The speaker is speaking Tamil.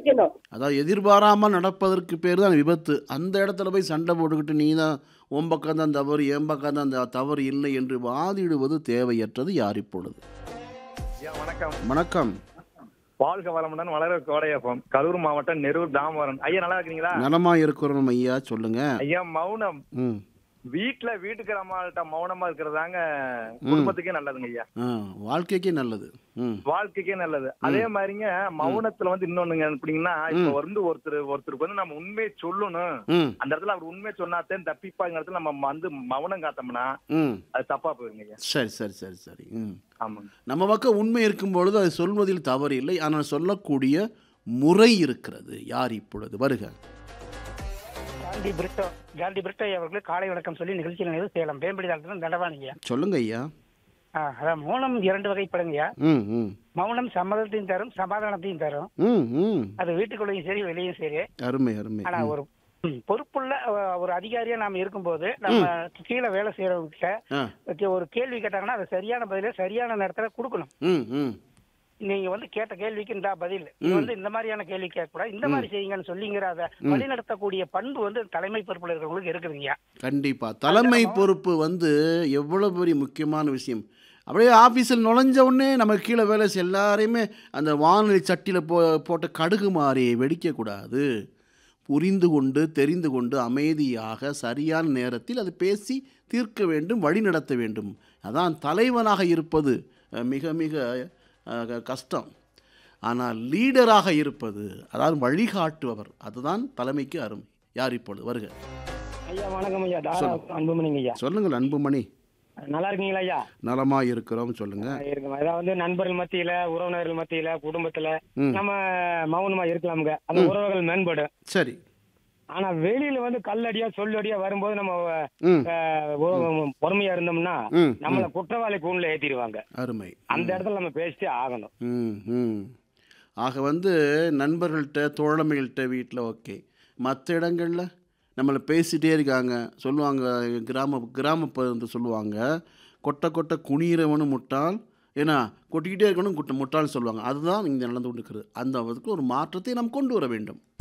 யோசிக்கணும் அதாவது எதிர்பாராமல் நடப்பதற்கு பேர் தான் விபத்து அந்த இடத்துல போய் சண்டை போட்டுக்கிட்டு நீ தான் உன் பக்கம் தான் தவறு என் பக்கம் தான் த- தவறு இல்லை என்று வாதிடுவது தேவையற்றது யார் இப்பொழுது ஐயா வணக்கம் வணக்கம் வாழ்க வளமுடன் வளர கோடையப்பம் கரூர் மாவட்டம் நெரூர் தாமவரம் ஐயா நல்லா இருக்கீங்களா நலமா இருக்கிறோம் ஐயா சொல்லுங்க ஐயா மௌனம் ம் வீட்டுல வீட்டுக்கு நம்மள்ட்ட மௌனமா இருக்கிறதாங்க குடும்பத்துக்கே நல்லதுங்க ஐயா ஆ வாழ்க்கைக்கே நல்லது ம் வாழ்க்கைக்கே நல்லது அதே மாதிரிங்க மௌனத்துல வந்து இன்னொன்னுங்க எப்படிங்கன்னா இப்ப வந்து ஒருத்தர் ஒருத்தருக்கு வந்து நம்ம உண்மையை சொல்லணும் ம் அந்த இடத்துல அவர் உண்மையை சொன்னாத்தேன் தப்பிப்பாங்க இடத்துல நம்ம வந்து மௌனம் காத்தோம்னா ம் அது தப்பா போயிருங்க ஐயா சரி சரி சரி சரி ம் ஆமாங்க நம்ம பக்கம் உண்மை இருக்கும் பொழுது அதை சொல்வதில் தவறு இல்லை ஆனால் சொல்லக்கூடிய முறை இருக்கிறது யார் இப்பொழுது வருக காந்தி பிரிட்டோ காந்தி பிரிட்டோ அவர்களுக்கு காலை வணக்கம் சொல்லி நிகழ்ச்சியில் நினைவு சேலம் வேம்படி தாளத்தில் தண்டவாணிங்க சொல்லுங்க ஐயா அதான் மௌனம் இரண்டு வகைப்படுங்கய்யா ம் ம் மௌனம் சம்மதத்தையும் தரும் சமாதானத்தையும் தரும் ம் ம் அது வீட்டுக்குள்ளேயும் சரி வெளியும் சரி அருமை அருமை ஆனா ம். ஒரு ம், பொறுப்புள்ள அஹ், ஒரு அதிகாரியா நாம இருக்கும்போது நம்ம கீழே வேலை செய்யறவங்க ஆ ஒரு கேள்வி கேட்டாங்கன்னா அது சரியான பதில சரியான நேரத்துல கொடுக்கணும் ம் ம் நீங்க வந்து கேட்ட கேள்விக்கு இந்த பதில் நீ வந்து இந்த மாதிரியான கேள்வி கேட்க கூடாது இந்த மாதிரி செய்யுங்கன்னு சொல்லிங்கிற அதை வழிநடத்தக்கூடிய பண்பு வந்து தலைமை பொறுப்புல இருக்கிறவங்களுக்கு இருக்குதுங்கய்யா கண்டிப்பா தலைமை பொறுப்பு வந்து எவ்வளோ பெரிய முக்கியமான விஷயம் அப்படியே ஆஃபீஸில் நுழைஞ்ச உடனே நம்ம கீழே வேலை செய்ய எல்லாரையுமே அந்த வானொலி சட்டியில் போ போட்ட கடுகு மாறி வெடிக்கக்கூடாது புரிந்து கொண்டு தெரிந்து கொண்டு அமைதியாக சரியான நேரத்தில் அது பேசி தீர்க்க வேண்டும் வழி நடத்த வேண்டும் அதான் தலைவனாக இருப்பது அஹ், மிக மிக அஹ், க- கஷ்டம் ஆனால் லீடராக இருப்பது அதாவது வழிகாட்டுபவர் அதுதான் தலைமைக்கு அருமை யார் இப்பொழுது வருக ஐயா வணக்கம் ஐயா தாரா அன்புமணிங்க ஐயா சொல்லுங்கள் அன்புமணி நல்லா இருக்கீங்களா ஐயா நலமா இருக்கிறோம் சொல்லுங்க இருக்கும் அதாவது நண்பர்கள் மத்தியில உறவினர்கள் மத்தியில குடும்பத்துல ம். நம்ம மௌனமா இருக்கலாமுங்க அந்த உறவுகள் மேம்படும் சரி ஆனா வெளியில வந்து கல்லடியா சொல்லடியா வரும்போது நம்ம ம் அஹ், உ- பொறுமையா இருந்தோம்னா ம் நம்மள குற்றவாளி கூண்டுல ஏத்திடுவாங்க அருமை அந்த இடத்துல நம்ம பேசிட்டே ஆகணும் ம் ம் ஆக வந்து நண்பர்கள்ட்ட தோழமைகள்கிட்ட வீட்டில் ஓகே மற்ற இடங்களில் நம்மளை பேசிகிட்டே இருக்காங்க சொல்லுவாங்க கிராம கிராம பருந்து சொல்லுவாங்க கொட்டை கொட்டை குனிகிறவனு முட்டாள் ஏன்னா கொட்டிக்கிட்டே இருக்கணும் குட்ட முட்டாள் சொல்லுவாங்க அதுதான் இங்கே நடந்து கொண்டிருக்கிறது அந்த அதுக்கு ஒரு மாற்றத்தை நாம் கொண்டு வர வேண்டும்